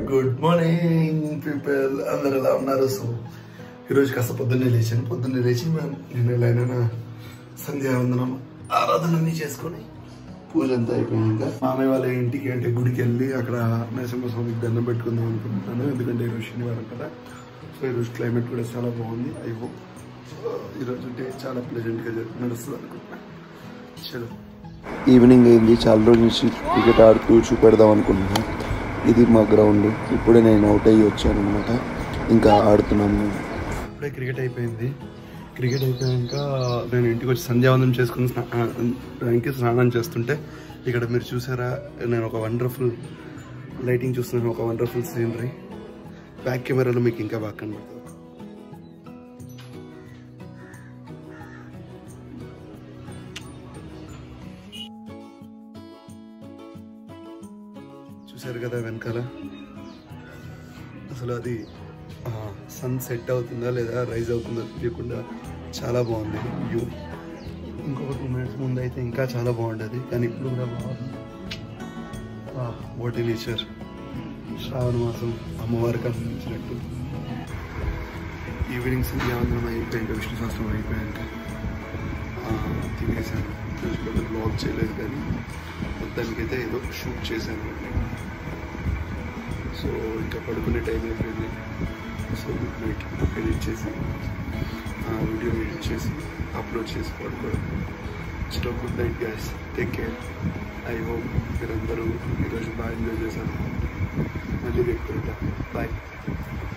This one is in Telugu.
గుడ్ మార్నింగ్ పీపుల్ అందరు ఎలా ఉన్నారు సో ఈరోజు కాస్త పొద్దున్నే లేచాను పొద్దున్నే లేచి మేము నిన్న లైన సంధ్యావందనం ఆరాధనని చేసుకొని పూజ అంతా అయిపోయాక మామయ్య వాళ్ళ ఇంటికి అంటే గుడికి వెళ్ళి అక్కడ నరసింహస్వామికి దండం పెట్టుకుందాం అనుకుంటున్నాను ఎందుకంటే ఈరోజు శనివారం కదా సో ఈరోజు క్లైమేట్ కూడా చాలా బాగుంది ఐ హోప్ ఈరోజు డే చాలా ప్లెజెంట్గా నడుస్తుంది అనుకుంటున్నాను చలో ఈవినింగ్ అయింది చాలా రోజుల నుంచి క్రికెట్ ఆడుతూ చూపెడదాం అనుకుంటున్నాను ఇది మా గ్రౌండ్ ఇప్పుడే నేను అవుట్ అయ్యి వచ్చాను అనమాట ఇంకా ఆడుతున్నాను ఇప్పుడే క్రికెట్ అయిపోయింది క్రికెట్ అయిపోయాక నేను ఇంటికి వచ్చి సంధ్యావందనం చేసుకుని స్నానానికి స్నానం చేస్తుంటే ఇక్కడ మీరు చూసారా నేను ఒక వండర్ఫుల్ లైటింగ్ చూస్తున్నాను ఒక వండర్ఫుల్ సీనరీ బ్యాక్ కెమెరాలో మీకు ఇంకా బాగా కనబడుతుంది చూసారు కదా వెనకాల అసలు అది సన్ సెట్ అవుతుందా లేదా రైజ్ అవుతుందా తెలియకుండా చాలా బాగుంది వ్యూ ఇంకొక టూ మినిట్స్ ముందు అయితే ఇంకా చాలా బాగుండేది కానీ ఇప్పుడు కూడా బాగుంది వాటి నేచర్ శ్రావణ మాసం అమ్మవారికి అందించినట్టు ఈవినింగ్ సంధ్యావందనం అయిపోయాక విష్ణు శాస్త్రం అయిపోయాక ఆ, తినేసాను చూసుకోవడం బ్లాగ్ చేయలేదు కానీ మొత్తానికైతే ఏదో షూట్ చేశాను సో ఇంకా పడుకునే టైం అయిపోయింది సో గుడ్ నైట్ ఎడిట్ చేసి ఆ వీడియో ఎడిట్ చేసి అప్లోడ్ చేసి పడుకోవడం so good night guys take care I hope మీరందరూ ఈరోజు బాగా ఎంజాయ్ చేశారు మళ్ళీ రేపు బాయ్